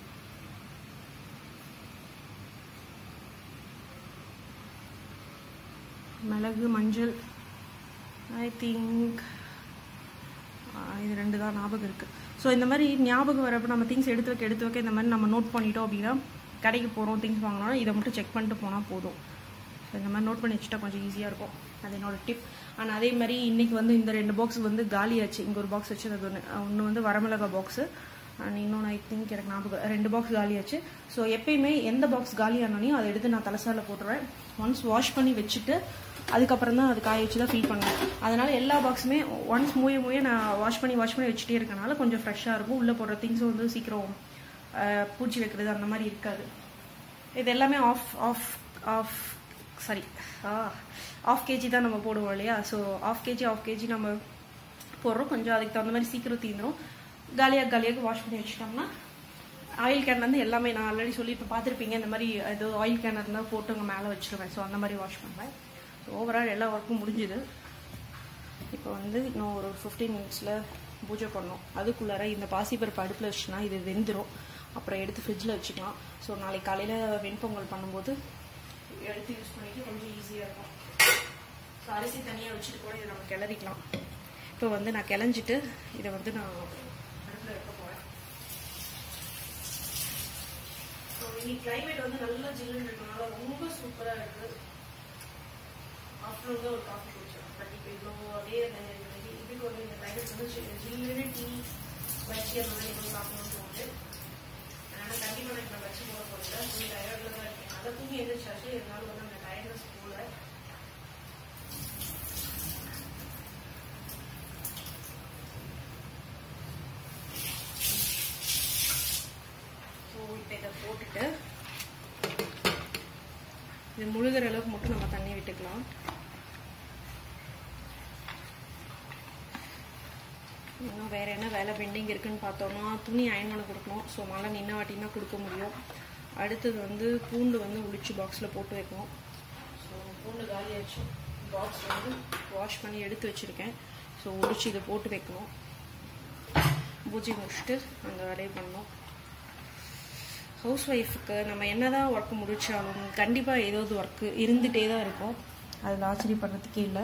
மிளகு மஞ்சள் ஐ திங்க் இது ரெண்டு தான் ஞாபகம் இருக்குது ஸோ இந்த மாதிரி ஞாபகம் வரப்போ நம்ம திங்ஸ் எடுத்து வைக்க எடுத்து வைக்க இந்த மாதிரி நம்ம நோட் பண்ணிட்டோம் அப்படின்னா கடைக்கு போகிறோம் திங்ஸ் வாங்கினோம்னா இதை மட்டும் செக் பண்ணிட்டு போனால் போதும் ஸோ இந்த மாதிரி நோட் பண்ணி வச்சுட்டா கொஞ்சம் ஈஸியாக இருக்கும் அது என்னோட டிப் அண்ட் அதே மாதிரி இன்றைக்கி வந்து இந்த ரெண்டு பாக்ஸ் வந்து காலியாச்சு இங்கே ஒரு பாக்ஸ் வச்சு அது ஒன்று ஒன்று வந்து வரமிளகா பாக்ஸு அண்ட் இன்னொன்று ஐ திங்க் எனக்கு ஞாபகம் ரெண்டு பாக்ஸ் காலியாச்சு ஸோ எப்பயுமே எந்த பாக்ஸ் காலியானோனையும் அதை எடுத்து நான் தலைசாரில் போட்டுருவேன் ஒன்ஸ் வாஷ் பண்ணி வச்சுட்டு அதுக்கப்புறம் தான் அது காய வச்சு தான் ஃபில் பண்ணுவேன் அதனால எல்லா பாக்ஸுமே ஒன்ஸ் மூய மூய நான் வாஷ் பண்ணி வாஷ் பண்ணி வச்சுட்டே இருக்கனால கொஞ்சம் ஃப்ரெஷ்ஷாக இருக்கும் உள்ளே போடுற திங்ஸும் வந்து சீக்கிரம் பூச்சி வைக்கிறது அந்த மாதிரி இருக்காது இது எல்லாமே half half half sorry half KG தான் நம்ம போடுவோம் இல்லையா so half KG half KG நம்ம போடுறோம் கொஞ்சம் அதுக்கு தகுந்த மாதிரி சீக்கிரம் தீந்துடும் காலியாக காலியாக வாஷ் பண்ணி வச்சுட்டோம்னா ஆயில் கேன் வந்து எல்லாமே நான் ஆல்ரெடி சொல்லி இப்போ பார்த்துருப்பீங்க இந்த மாதிரி ஏதோ ஆயில் கேன் இருந்தால் போட்டு அங்கே மேலே வச்சுருவேன் ஸோ அந்த மாதிரி வாஷ் பண்ணுவேன் ஸோ ஓவரால் எல்லா ஒர்க்கும் முடிஞ்சுது இப்போ வந்து இன்னும் ஒரு ஃபிஃப்டீன் மினிட்ஸில் பூஜை பண்ணோம் அதுக்குள்ளார இந்த பாசிப்பருப்பு அடுப்பில் வச்சுனா இது வெந்துடும் அப்புறம் எடுத்து ஃப்ரிட்ஜில் வச்சுக்கலாம் ஸோ நாளைக்கு காலையில் வெண்பொங்கல் பண்ணும்போது எடுத்து யூஸ் பண்ணிட்டு கொஞ்சம் ஈஸியாக இருக்கும் ஸோ அரிசி தனியாக வச்சுட்டு கூட இதை நம்ம கிளறிக்கலாம் இப்போ வந்து நான் கிளஞ்சிட்டு இதை வந்து நான் அடுப்பில் வைக்க போகிறேன் ஸோ இன்னைக்கு கிளைமேட் வந்து நல்லா ஜில்லுன்னு இருக்கனால ரொம்ப சூப்பராக இருக்குது ஆஃப்டர்நூன் தான் ஒரு காஃபி குடிச்சோம் பட் இப்போ இவ்வளோ அப்படியே அந்த இதுக்கு வந்து இந்த கிளைமேட் வந்து ஜில்லுன்னு டீ வச்சு அந்த மாதிரி எதுவும் சாப்பிடணும்னு தோணுது அதனால் கண்டிப்பாக நான் இப்போ வச்சு போட போகிறேன் ஃபுல் டயர்டில் தான் இருக்கேன் அதை தூங்கி எழுந்திரிச்சாச்சு இருந்தாலும் வந்து அந்த டயர்ட்னஸ் போகல ஸோ இப்போ இதை போட்டுட்டு இது முழுகிற அளவுக்கு மட்டும் நம்ம தண்ணி விட்டுக்கலாம் இன்னும் வேறு என்ன வேலை பெண்டிங் இருக்குன்னு பார்த்தோம்னா துணி அயன் பண்ண கொடுக்கணும் ஸோ மழை நின்ன வாட்டி தான் கொடுக்க முடியும் அடுத்தது வந்து பூண்டு வந்து உளிச்சு பாக்ஸில் போட்டு வைக்கணும் ஸோ பூண்டு காலியாச்சு பாக்ஸ் வந்து வாஷ் பண்ணி எடுத்து வச்சுருக்கேன் ஸோ உளிச்சு இதை போட்டு வைக்கணும் பூஜை முடிச்சுட்டு அந்த வேலையை பண்ணணும் ஹவுஸ் ஒய்ஃபுக்கு நம்ம என்னதான் ஒர்க் முடிச்சாலும் கண்டிப்பாக ஏதாவது ஒர்க்கு இருந்துகிட்டே தான் இருக்கும் அதில் ஆச்சரியப்படுறதுக்கே இல்லை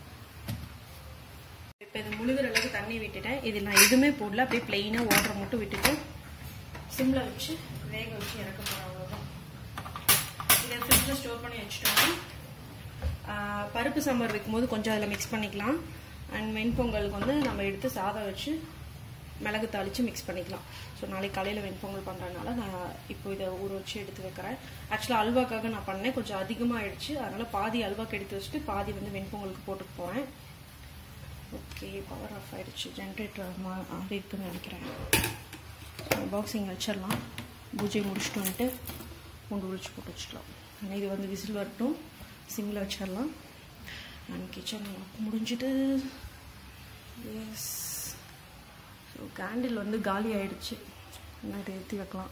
இப்போ இது முழுகிற அளவுக்கு தண்ணி விட்டுட்டேன் இதில் நான் எதுவுமே போடல அப்படியே பிளெயினாக வாட்டர் மட்டும் விட்டுட்டு சிம்மில் வச்சு வேக வச்சு இறக்க போகிறேன் அவ்வளோதான் இதை ஃப்ரிட்ஜில் ஸ்டோர் பண்ணி வச்சுட்டோம்னா ஆஹ், பருப்பு சாம்பார் வைக்கும்போது கொஞ்சம் அதில் மிக்ஸ் பண்ணிக்கலாம் அண்ட் வெண்பொங்கலுக்கு வந்து நம்ம எடுத்து சாதம் வச்சு மிளகு தாளித்து மிக்ஸ் பண்ணிக்கலாம் ஸோ நாளைக்கு காலையில் வெண்பொங்கல் பண்ணுறதுனால நான் இப்போ இதை ஊற வச்சு எடுத்து வைக்கிறேன் ஆக்சுவலாக அல்வாக்காக நான் பண்ணேன் கொஞ்சம் அதிகமாக ஆயிடுச்சு அதனால் பாதி அல்வாக்கு எடுத்து வச்சுட்டு பாதி வந்து வெண்பொங்கலுக்கு போட்டுட்டு போகிறேன் ஓகே பவர் ஆஃப் ஆயிடுச்சு ஜென்ரேட்டர் மா ஆறி இருக்குன்னு நினைக்கிறேன் பாக்ஸிங் வச்சிடலாம் பூஜை முடிச்சுட்டு வந்துட்டு பூண்டு உரிச்சு போட்டு வச்சுக்கலாம் ஆனால் இது வந்து விசில் வரட்டும் சிம்மில் வச்சிடலாம் அண்ட் கிச்சன் முடிஞ்சிட்டு எஸ் ஸோ கேண்டில் வந்து காலி ஆயிடுச்சு என்ன இதை ஏற்றி வைக்கலாம்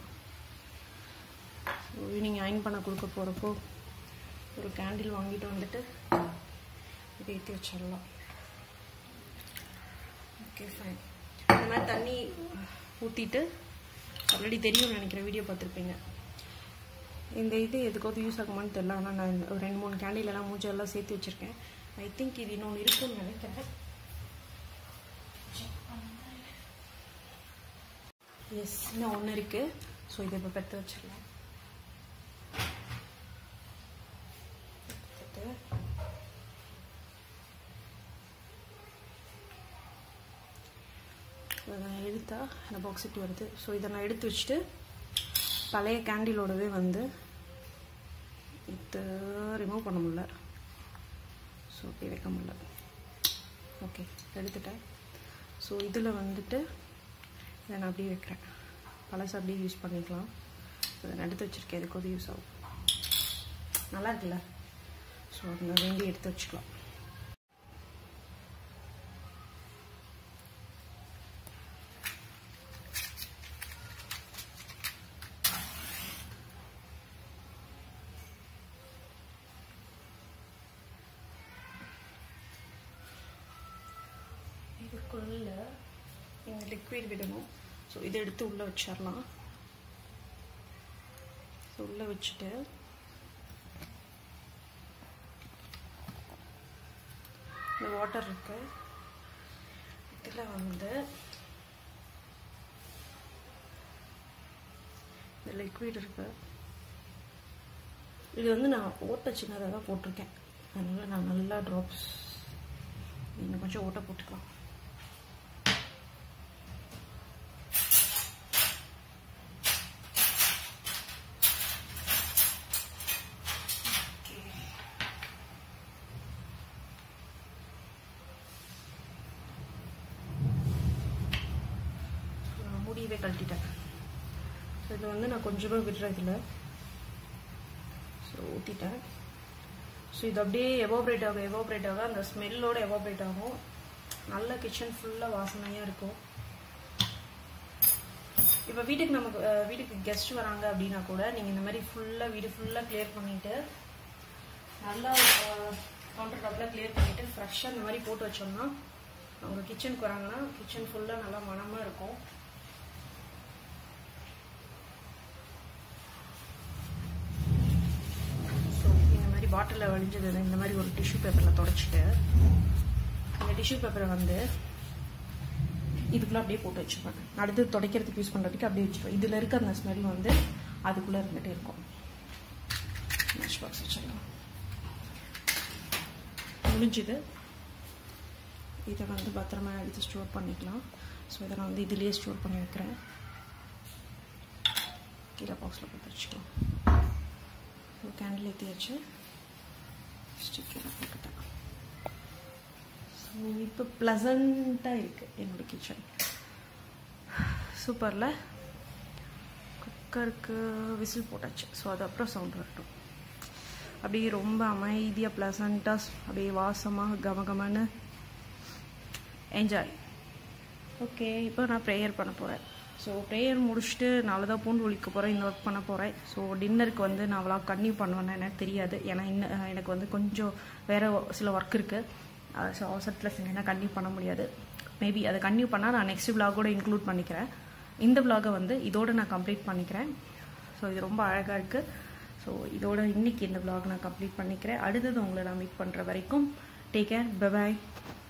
ஸோ ஈவினிங் அயன் பண்ண கொடுக்க போகிறப்போ ஒரு கேண்டில் வாங்கிட்டு வந்துட்டு இதை ஏற்றி வச்சிடலாம் ஓகே ஃபைன் இந்த மாதிரி தண்ணி ஊற்றிட்டு ஆல்ரெடி தெரியும்னு நினைக்கிறேன் வீடியோ பார்த்துருப்பீங்க இந்த இது எதுக்காவது யூஸ் ஆகுமான்னு தெரியல ஆனால் நான் ஒரு ரெண்டு மூணு கேண்டில் எல்லாம் மூஞ்செல்லாம் சேர்த்து வச்சுருக்கேன் ஐ திங்க் இது இன்னொன்று இருக்குன்னு நினைக்கிறேன் எஸ் இன்னும் ஒன்று இருக்குது ஸோ இதை இப்போ பெற்று வச்சிடலாம் எடுத்துட்டு இதை நான் எடுத்தா இந்த பாக்ஸ் இப்படி வருது ஸோ இதை நான் எடுத்து வச்சுட்டு பழைய கேண்டிலோடவே வந்து இது ரிமூவ் பண்ண முடியல ஸோ இப்படி வைக்க முடியல ஓகே எடுத்துட்டேன் ஸோ இதில் வந்துட்டு இதை நான் அப்படியே வைக்கிறேன் பழசு அப்படியே யூஸ் பண்ணிக்கலாம் இதை நான் எடுத்து வச்சுருக்கேன் எதுக்கு யூஸ் ஆகும் நல்லா இருக்குல்ல ஸோ அதை வேண்டி எடுத்து வச்சுக்கலாம் இதுக்குள்ள இந்த லிக்விட் விடணும் ஸோ இதை எடுத்து உள்ளே வச்சிடலாம் ஸோ உள்ளே வச்சுட்டு இந்த வாட்டர் இருக்கு இதில் வந்து இந்த லிக்விட் இருக்கு இது வந்து நான் ஓட்ட சின்னதாக தான் போட்டிருக்கேன் அதனால் நான் நல்லா ட்ராப்ஸ் இன்னும் கொஞ்சம் ஓட்ட போட்டுக்கலாம் நான் முடியவே கழட்டிட்டேன் ஸோ இதை வந்து நான் கொஞ்சமாக விடுறதில்ல ஸோ ஊற்றிட்டேன் ஸோ இது அப்படியே எவாப்ரேட் ஆகும் எவாப்ரேட் ஆக அந்த ஸ்மெல்லோட எவாப்ரேட் ஆகும் நல்ல கிச்சன் ஃபுல்லாக வாசனையாக இருக்கும் இப்போ வீட்டுக்கு நமக்கு அஹ், வீட்டுக்கு கெஸ்ட் வராங்க அப்படின்னா கூட நீங்கள் இந்த மாதிரி ஃபுல்லாக வீடு ஃபுல்லாக கிளியர் பண்ணிவிட்டு நல்லா கவுண்டர் டாப்பில் கிளியர் பண்ணிவிட்டு ஃப்ரெஷ்ஷாக இந்த மாதிரி போட்டு வச்சோம்னா அவங்க கிச்சனுக்கு வராங்கன்னா கிச்சன் ஃபுல்லாக நல்லா மணமாக இருக்கும் ஸோ இந்த மாதிரி பாட்டிலில் வழிஞ்சது இந்த மாதிரி ஒரு டிஷ்யூ பேப்பரில் தொடச்சிட்டு இந்த டிஷ்யூ பேப்பரை வந்து இதுக்குள்ளே அப்படியே போட்டு வச்சுப்பேன் அடுத்து துடைக்கிறதுக்கு யூஸ் பண்ணுறதுக்கு அப்படியே வச்சுப்பேன் இதில் இருக்க அந்த ஸ்மெல் வந்து அதுக்குள்ளே இருந்துகிட்டே இருக்கும் மேட்ச் பாக்ஸ் வச்சிடலாம் முடிஞ்சுது இதை வந்து பத்திரமா எடுத்து ஸ்டோர் பண்ணிக்கலாம் ஸோ இதை நான் வந்து இதுலேயே ஸ்டோர் பண்ணி வைக்கிறேன் கீழே பாக்ஸில் போட்டு வச்சுக்கலாம் ஒரு கேண்டில் ஏற்றி வச்சு ஸ்டிக்கரை போட்டுட்டேன் ஸோ இப்போ ப்ளசண்ட்டாக இருக்குது என்னோட கிச்சன் சூப்பரில் குக்கருக்கு விசில் போட்டாச்சு ஸோ அது அப்புறம் சவுண்ட் வரட்டும் அப்படியே ரொம்ப அமைதியாக ப்ளசண்ட்டாக அப்படியே வாசமாக கமகமன்னு என்ஜாய் ஓகே இப்போ நான் ப்ரேயர் பண்ண போகிறேன் ஸோ ப்ரேயர் முடிச்சுட்டு நாளை தான் பூண்டு ஒழிக்க போகிறேன் இந்த ஒர்க் பண்ண போகிறேன் ஸோ டின்னருக்கு வந்து நான் அவ்வளோ கன்னியூ பண்ணுவேன்னு எனக்கு தெரியாது ஏன்னா இன்னும் எனக்கு வந்து கொஞ்சம் வேறு சில ஒர்க் இருக்குது ஸோ அவசரத்தில் செஞ்சேன்னா கன்டினியூ பண்ண முடியாது மேபி அதை கன்டினியூ பண்ணால் நான் நெக்ஸ்ட் விலாகோட இன்க்ளூட் பண்ணிக்கிறேன் இந்த விலாகை வந்து இதோட நான் கம்ப்ளீட் பண்ணிக்கிறேன் ஸோ இது ரொம்ப அழகாக இருக்குது ஸோ இதோட இன்னைக்கு இந்த விலாக் நான் கம்ப்ளீட் பண்ணிக்கிறேன் அடுத்தது உங்களை நான் மீட் பண்ணுற வரைக்கும் டேக் கேர் பபாய்